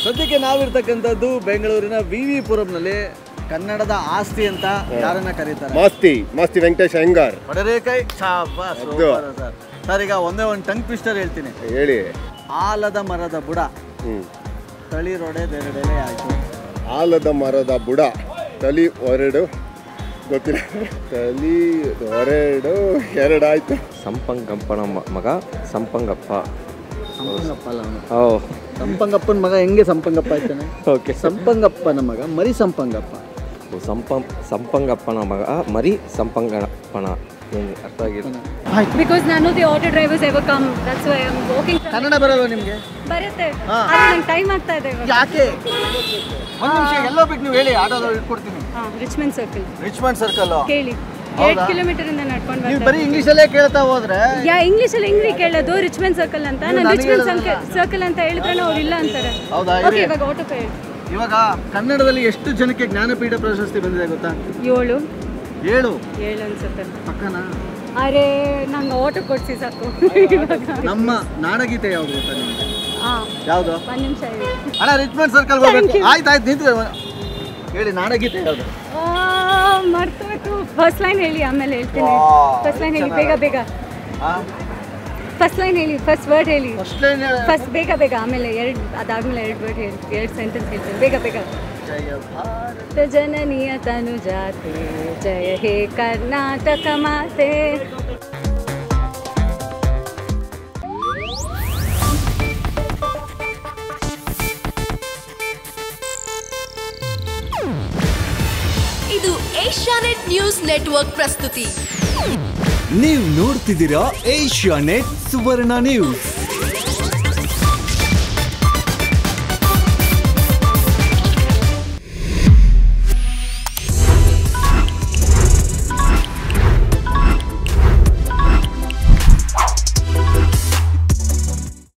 ಸದ್ಯಕ್ಕೆ ನಾವಿರ್ತಕ್ಕಂಥದ್ದು ಬೆಂಗಳೂರಿನ V V ಪುರಂನಲ್ಲಿ ಕನ್ನಡದ ಆಸ್ತಿ ಅಂತ ಯಾರನ್ನ ಕರೀತಾರೆ ಮಾಸ್ತಿ ಮಾಸ್ತಿ ವೆಂಕಟೇಶ್ ಅಯ್ಯಂಗಾರ್ ಬಡರೇಕಾಯಿ ಶಾಬಾಸ್, ಅದು. ಸೂಪರ್ ಸರ್ ಸರ್ ಈಗ ಒಂದೇ ಒಂದು ಟಂಗ್ ಟ್ವಿಸ್ಟರ್ ಹೇಳ್ತೀನಿ ಹೇಳಿ ಆಲದ ಮರದ ಬುಡ ಹ್ಮ್ ತಳಿರೊಡೆದೆರಡೆಲೆ ಆಯ್ತು ಆಲದ ಮರದ ಬುಡ ತಲಿ ಹೊರಡು ಗೊತ್ತಿಲ್ಲ ತಲಿ ಹೊರಡು ಎರಡಾಯ್ತು ಸಂಪಂಗಪ್ಪನ ಮ- ಮಗ ಸಂಪಂಗಪ್ಪ ಸಂಪಂಗಪ್ಪ ಅಲ್ಲ ಅವನು ಓ ಸಂಪಂಗಪ್ಪನ ಮಗ ಹೆಂಗೆ ಸಂಪಂಗಪ್ಪ ಆಯ್ತಾನೆ ಓಕೆ ಸಂಪಂಗಪ್ಪನ ಮಗ ಮರಿ ಸಂಪಂಗಪ್ಪ ಸಂಪಂ ಸಂಪಂಗಪ್ಪನ ಮಗ ಮರಿ ಸಂಪಂಗಪ್ಪನ ಏನು ಅರ್ಥ ಆಗಿಲ್ಲ Because none of the auto drivers ever come. That's why I'm walking. from- Kannada ಬರಲ್ವ ನಿಮ್ಗೆ ಬರುತ್ತೆ ಹಾ. ಆದ್ರೆ ನಂಗೆ ಟೈಮ್ ಆಗ್ತಾ ಇದೆ ಇವಾಗ ಯಾಕೆ ಒಂದು ನಿಮಿಷ ಎಲ್ಲೋ ಬಿಟ್ಟು ನೀವು ಹೇಳಿ ಆಟೋದವ್ರು ಇಟ್ಕೊಡ್ತೀನಿ ಹಾ ರಿಚ್ಮಂಡ್ ಸರ್ಕಲ್ ರಿಚ್ಮಂಡ್ ಸರ್ಕಲ್ ಕೇಳಿ ಹೌದಾ? ಎರಡು ಕಿಲೋಮೀಟರ್ ಇಂದ ನಡ್ಕೊಂಡು ನೀವು ಬರ್ತಾ ಬರೀ ಇಂಗ್ಲಿಷಲ್ಲೇ ಕೇಳ್ತಾ ಹೋದ್ರೆ ಯಾ ಇಂಗ್ಲಿಷ್ ಅಲ್ಲಿ ಹೆಂಗ್ರಿ ಕೇಳೋದು ರಿಚ್ಮಂಡ್ ಸರ್ಕಲ್ ಅಂತ ನೀವು ನಾನು ನನಗೆ ರಿಚ್ಮಂಡ್ ಹೇಳೋದಲ್ಲ. ಸರ್ಕಲ್ ಅಂತ ಹೇಳಿದ್ರೆ ಅವ್ರು ಇಲ್ಲ ಅಂತಾರೆ ಹೌದಾ ಓಕೆ ಇರಿ. ಇವಾಗ ಆಟೋ ಹೇಳಿ ಇವಾಗ ಕನ್ನಡದಲ್ಲಿ ಎಷ್ಟು ಜನಕ್ಕೆ ಜ್ಞಾನಪೀಠ ಪ್ರಶಸ್ತಿ ಬಂದಿದೆ ಗೊತ್ತಾ ಏಳು ಏಳು ಏಳು ಅನ್ಸುತ್ತೆ ಪಕ್ಕನ ಅರೆ ನಂಗೆ ಆಟೋ ಕೊಡ್ಸಿ ಸಾಕು ಇವಾಗ ನಮ್ಮ ನಾಡಗೀತೆ ಯಾವ್ದು ಗೊತ್ತಾ ನಿಮ್ಗೆ ಹಾ ಯಾವ್ದು ಒಂದ್ ನಿಮಿಷ ಹೇಳಿ ಅಣ್ಣ ರಿಚ್ಮಂಡ್ ಸರ್ಕಲ್ ಹೋಗ್ಬೇಕು ಆಯ್ತು ಆಯ್ತು ನಿಂತು ಹೇಳಿ ನಾಡಗೀತೆ ಯಾವ್ದು ಮರ್ತೋಯ್ತು ಫಸ್ಟ್ ಲೈನ್ ಹೇಳಿ ಆಮೇಲೆ ಹೇಳ್ತೀನಿ ವಾ, ಫಸ್ಟ್ ಲೈನ್ ಹೇಳಿ ಬೇಗ ಬೇಗ ಫಸ್ಟ್ ಲೈನ್ ಹೇಳಿ ಫಸ್ಟ್ ವರ್ಡ್ ಹೇಳಿ ಫಸ್ಟ್ ಲೈನ್ ಫಸ್ಟ್ ಬೇಗ ಬೇಗ ಆಮೇಲೆ ಎರಡು ಅದಾದ್ಮೇಲೆ ಎರಡು ವರ್ಡ್ ಹೇಳಿ ಎರಡು ಸೆಂಟೆನ್ಸ್ ಹೇಳ್ತೀನಿ ಬೇಗ ಬೇಗ ಜಯ ಭಾರತ ಭಾರತ ಜನನಿಯ ತನು ಜಾತೆ ಜಯ ಹೇ ಕರ್ನಾಟಕ ಮಾತೆ ಇದು ಏಷ್ಯಾನೆಟ್ ನ್ಯೂಸ್ ನೆಟ್ವರ್ಕ್ ಪ್ರಸ್ತುತಿ ನೀವು ನೋಡ್ತಿದ್ದೀರಾ ಏಷ್ಯಾ ನೆಟ್ ಸುವರ್ಣ ನ್ಯೂಸ್